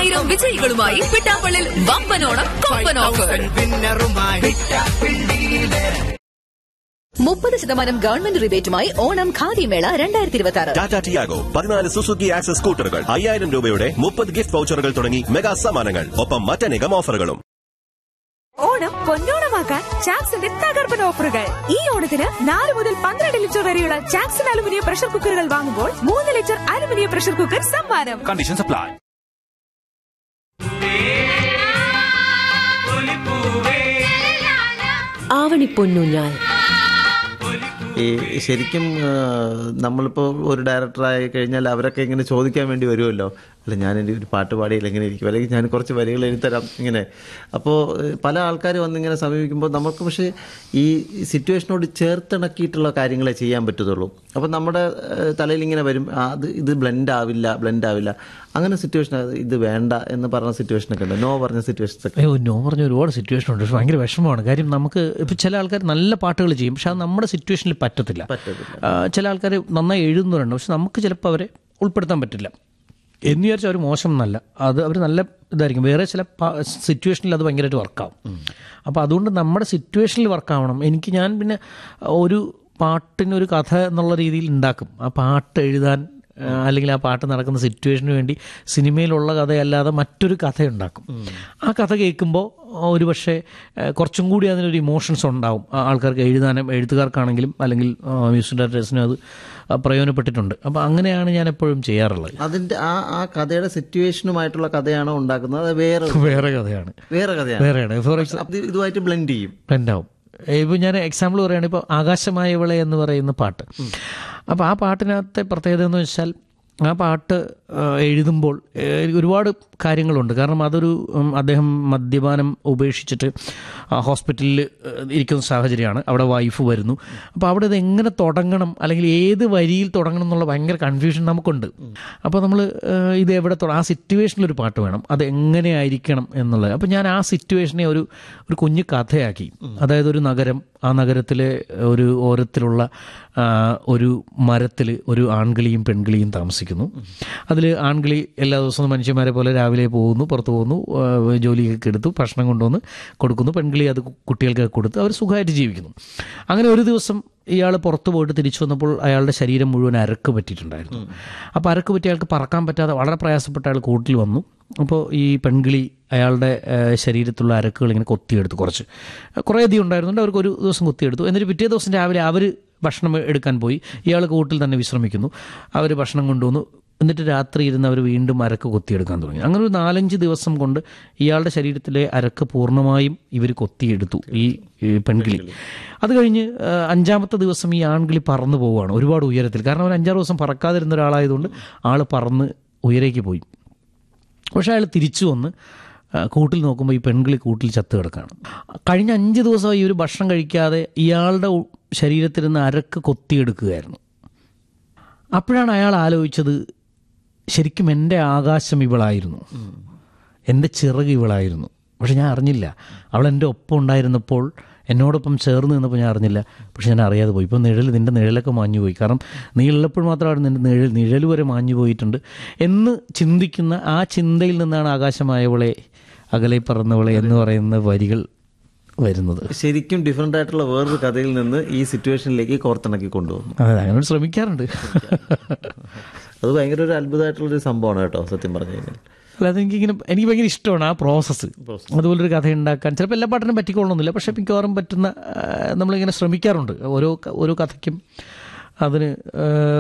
പതിനായിരം വിജയികളുമായി പിട്ടാപ്പള്ളിൽ വമ്പനോണം കൊമ്പൻ ഓഫർ മുപ്പത് ശതമാനം ഗവൺമെന്റ് റിബേറ്റുമായി ഓണം ഖാദി മേള രണ്ടായിരത്തി ഇരുപത്തി ആറ് ടാറ്റ ടിയാഗോ പതിനാല് സുസുക്കി ആക്സസ് സ്കൂട്ടറുകൾ അയ്യായിരം രൂപയുടെ മുപ്പത് ഗിഫ്റ്റ് വൗച്ചറുകൾ തുടങ്ങി മെഗാ സമ്മാനങ്ങൾ ഒപ്പം മറ്റനേകം ഓഫറുകളും ഓണം പൊന്നോണമാക്കാൻ ചാക്സിന്റെ തകർപ്പൻ ഓഫറുകൾ ഈ ഓണത്തിന് നാല് മുതൽ പന്ത്രണ്ട് ലിറ്റർ വരെയുള്ള ചാക്സൺ അലുമിനിയം പ്രഷർ കുക്കറുകൾ വാങ്ങുമ്പോൾ മൂന്ന് ലിറ്റർ അലുമിനിയം പ്രഷർ കുക്കർ സമ്മാനം Conditions apply. ആവണിപ്പൊന്നൂഞ്ഞാൽ ഈ ശരിക്കും ആ, നമ്മളിപ്പോൾ ഒരു ഡയറക്ടറായി കഴിഞ്ഞാൽ അവരൊക്കെ ഇങ്ങനെ ചോദിക്കാൻ വേണ്ടി വരുമല്ലോ അല്ല ഞാൻ എൻ്റെ ഒരു പാട്ട് പാടിയില്ല എങ്ങനെ ഇരിക്കും അല്ലെങ്കിൽ ഞാൻ കുറച്ച് വരികൾ എഴുതരാം ഇങ്ങനെ അപ്പോൾ പല ആൾക്കാർ വന്നിങ്ങനെ സമീപിക്കുമ്പോൾ നമുക്ക് പക്ഷേ ഈ സിറ്റുവേഷനോട് ചേർത്തിണക്കിയിട്ടുള്ള കാര്യങ്ങളെ ചെയ്യാൻ പറ്റത്തുള്ളൂ അപ്പോൾ നമ്മുടെ ഏഹ്, തലയിൽ ഇങ്ങനെ വരും ആ, അത് ഇത് ബ്ലെൻഡ് ആവില്ല ബ്ലെൻഡ് ആവില്ല അങ്ങനെ സിറ്റുവേഷൻ ഇത് വേണ്ട എന്ന് പറഞ്ഞ സിറ്റുവേഷനൊക്കെ ഉണ്ട് നോ പറഞ്ഞ സിറ്റുവേഷൻസ് ഒക്കെ അയ്യോ നോ പറഞ്ഞ ഒരുപാട് സിറ്റുവേഷൻ ഉണ്ട് പക്ഷെ ഭയങ്കര വിഷമമാണ് കാര്യം നമുക്ക് ഇപ്പം ചില ആൾക്കാർ നല്ല പാട്ടുകൾ ചെയ്യും പക്ഷെ അത് നമ്മുടെ സിറ്റുവേഷനിൽ പറ്റത്തില്ല പറ്റത്തില്ല. ആ, ചില ആൾക്കാർ നന്നായി എഴുതുന്നവരുണ്ട് പക്ഷെ നമുക്ക് ചിലപ്പോൾ അവരെ ഉൾപ്പെടുത്താൻ പറ്റില്ല എന്ന് വിചാരിച്ചാൽ അവർ മോശം എന്നല്ല അത് അവർ നല്ല ഇതായിരിക്കും വേറെ ചില സിറ്റുവേഷനിൽ അത് ഭയങ്കരമായിട്ട് വർക്കാവും അപ്പോൾ അതുകൊണ്ട് നമ്മുടെ സിറ്റുവേഷനിൽ വർക്കാവണം എനിക്ക് ഞാൻ പിന്നെ ഒരു പാട്ടിനൊരു കഥ എന്നുള്ള രീതിയിൽ ഉണ്ടാക്കും ആ പാട്ട് എഴുതാൻ ആ, അല്ലെങ്കിൽ ആ പാട്ട് നടക്കുന്ന സിറ്റുവേഷന് വേണ്ടി സിനിമയിലുള്ള കഥയല്ലാതെ മറ്റൊരു കഥ ഉണ്ടാക്കും ആ കഥ കേൾക്കുമ്പോൾ ഒരു പക്ഷേ ആ, കുറച്ചും കൂടി അതിനൊരു ഇമോഷൻസ് ഉണ്ടാവും ആ ആൾക്കാർക്ക് എഴുതാനും എഴുത്തുകാർക്കാണെങ്കിലും അല്ലെങ്കിൽ മ്യൂസിക് ഡയറക്ടേഴ്സിനും അത് ആ, പ്രയോജനപ്പെട്ടിട്ടുണ്ട് അപ്പോൾ അങ്ങനെയാണ് ഞാൻ എപ്പോഴും ചെയ്യാറുള്ളത് അതിന്റെ ആ ആ കഥയുടെ സിറ്റുവേഷനുമായിട്ടുള്ള കഥയാണോ ഉണ്ടാക്കുന്നത് അത് വേറെ വേറെ കഥയാണ് വേറെ കഥയാണ് വേറെയാണ് ഫോർ എക്സാമ്പിൾ അത് ഇതുമായിട്ട് ബ്ലെൻഡ് ചെയ്യും ട്രെൻഡാവും ഇപ്പോൾ ഞാൻ എക്സാമ്പിൾ പറയുകയാണ് ഇപ്പോൾ ആകാശമായവളെ എന്ന് പറയുന്ന പാട്ട് അപ്പോൾ ആ പാട്ടിനകത്തെ പ്രത്യേകത എന്ന് വെച്ചാൽ ആ പാട്ട് ആ, എഴുതുമ്പോൾ ഏ, ഒരുപാട് കാര്യങ്ങളുണ്ട് കാരണം അതൊരു ഉം, അദ്ദേഹം മദ്യപാനം ഉപേക്ഷിച്ചിട്ട് ആ, ഹോസ്പിറ്റലിൽ ഏ, ഇരിക്കുന്ന സാഹചര്യമാണ് അവിടെ വൈഫ് വരുന്നു അപ്പോൾ അവിടെ ഇത് എങ്ങനെ തുടങ്ങണം അല്ലെങ്കിൽ ഏത് വരിയിൽ തുടങ്ങണം എന്നുള്ള ഭയങ്കര കൺഫ്യൂഷൻ നമുക്കുണ്ട് അപ്പോൾ നമ്മൾ ഇത് എവിടെ തുട ആ സിറ്റുവേഷനിൽ ഒരു പാട്ട് വേണം അത് എങ്ങനെയായിരിക്കണം എന്നുള്ളത് അപ്പോൾ ഞാൻ ആ സിറ്റുവേഷനെ ഒരു ഒരു കുഞ്ഞു കഥയാക്കി അതായത് ഒരു നഗരം ആ നഗരത്തിലെ ഒരു ഓരത്തിലുള്ള ആ, ഒരു മരത്തിൽ ഒരു ആൺകിളിയും പെൺകിളിയും താമസിക്കുന്നു അതിൽ ആൺകിളി എല്ലാ ദിവസവും മനുഷ്യന്മാരെ പോലെ രാവിലെ പോകുന്നു പുറത്ത് പോകുന്നു ആ, ജോലിയൊക്കെ എടുത്തു ഭക്ഷണം കൊണ്ടുവന്ന് കൊടുക്കുന്നു പെൺകിളി അത് കുട്ടികൾക്ക് കൊടുത്ത് അവർ സുഖമായിട്ട് ജീവിക്കുന്നു അങ്ങനെ ഒരു ദിവസം ഇയാൾ പുറത്ത് പോയിട്ട് തിരിച്ചു വന്നപ്പോൾ അയാളുടെ ശരീരം മുഴുവൻ അരക്ക് പറ്റിയിട്ടുണ്ടായിരുന്നു അപ്പോൾ അരക്ക് പറ്റി അയാൾക്ക് പറക്കാൻ പറ്റാതെ വളരെ പ്രയാസപ്പെട്ട അയാൾ കൂട്ടിൽ വന്നു അപ്പോൾ ഈ പെൺകിളി അയാളുടെ ആ, ശരീരത്തുള്ള അരക്കുകൾ ഇങ്ങനെ കൊത്തിയെടുത്തു കുറച്ച് കുറേ അധികം ഉണ്ടായിരുന്നുണ്ട് അവർക്ക് ഒരു ദിവസം കൊത്തിയെടുത്തു എന്നിട്ട് പിറ്റേ ദിവസം രാവിലെ അവർ ഭക്ഷണം എടുക്കാൻ പോയി ഇയാൾ കൂട്ടിൽ തന്നെ വിശ്രമിക്കുന്നു അവർ ഭക്ഷണം കൊണ്ടുവന്നു എന്നിട്ട് രാത്രി ഇരുന്ന് അവർ വീണ്ടും അരക്ക് കൊത്തിയെടുക്കാൻ തുടങ്ങി അങ്ങനെ ഒരു നാലഞ്ച് ദിവസം കൊണ്ട് ഇയാളുടെ ശരീരത്തിലെ അരക്ക് പൂർണ്ണമായും ഇവർ കൊത്തിയെടുത്തു ഈ ഈ പെൺകിളി അത് കഴിഞ്ഞ് ആ, അഞ്ചാമത്തെ ദിവസം ഈ ആൺകിളി പറന്നു പോവുകയാണ് ഒരുപാട് ഉയരത്തിൽ കാരണം അവൻ അഞ്ചാറ് ദിവസം പറക്കാതിരുന്ന ഒരാളായതുകൊണ്ട് ആൾ പറന്ന് ഉയരേക്ക് പോയി പക്ഷേ അയാൾ തിരിച്ചു വന്ന് ആ, കൂട്ടിൽ നോക്കുമ്പോൾ ഈ പെൺകിളി കൂട്ടിൽ ചത്ത് കിടക്കുകയാണ് കഴിഞ്ഞ അഞ്ച് ദിവസമായി ഇവർ ഭക്ഷണം കഴിക്കാതെ ഇയാളുടെ ഉ- ശരീരത്തിൽ നിന്ന് അരക്ക് കൊത്തിയെടുക്കുകയായിരുന്നു അപ്പോഴാണ് അയാൾ ആലോചിച്ചത് ശരിക്കും എൻ്റെ ആകാശം ഇവളായിരുന്നു എൻ്റെ ചിറക് ഇവളായിരുന്നു പക്ഷെ ഞാൻ അറിഞ്ഞില്ല അവൾ എൻ്റെ ഒപ്പം ഉണ്ടായിരുന്നപ്പോൾ എന്നോടൊപ്പം ചേർന്ന് നിന്നപ്പോൾ ഞാൻ അറിഞ്ഞില്ല പക്ഷെ ഞാൻ അറിയാതെ പോയി ഇപ്പോൾ നിഴൽ നിൻ്റെ നിഴലൊക്കെ മാഞ്ഞു പോയി കാരണം നീ ഉള്ളപ്പോൾ മാത്രമാണ് നിൻ്റെ നിഴൽ നിഴൽ വരെ മാഞ്ഞു പോയിട്ടുണ്ട് എന്ന് ചിന്തിക്കുന്ന ആ ചിന്തയിൽ നിന്നാണ് ആകാശമായവളെ അകലെ പറന്നവളെ എന്ന് പറയുന്ന വരികൾ വരുന്നത് ശരിക്കും ഡിഫറെന്റ് ആയിട്ടുള്ള വേറൊരു കഥയിൽ നിന്ന് ഈ സിറ്റുവേഷനിലേക്ക് കോർത്തിണക്കി കൊണ്ടുവന്നു അതെ അങ്ങനെ ശ്രമിക്കാറുണ്ട് അത് ഭയങ്കര ഒരു അത്ഭുതമായിട്ടുള്ള ഒരു സംഭവമാണ് കേട്ടോ സത്യം പറഞ്ഞു കഴിഞ്ഞാൽ അല്ലാതെ എനിക്കിങ്ങനെ എനിക്ക് ഭയങ്കര ഇഷ്ടമാണ് ആ പ്രോസസ്സ് അതുപോലൊരു കഥ ഉണ്ടാക്കാൻ ചിലപ്പോൾ എല്ലാ പാട്ടിനും പറ്റിക്കൊള്ളണമെന്നില്ല പക്ഷേ മിക്കവാറും പറ്റുന്ന ആ, നമ്മളിങ്ങനെ ശ്രമിക്കാറുണ്ട് ഓരോ ക- ഓരോ കഥയ്ക്കും അതിന് ആ,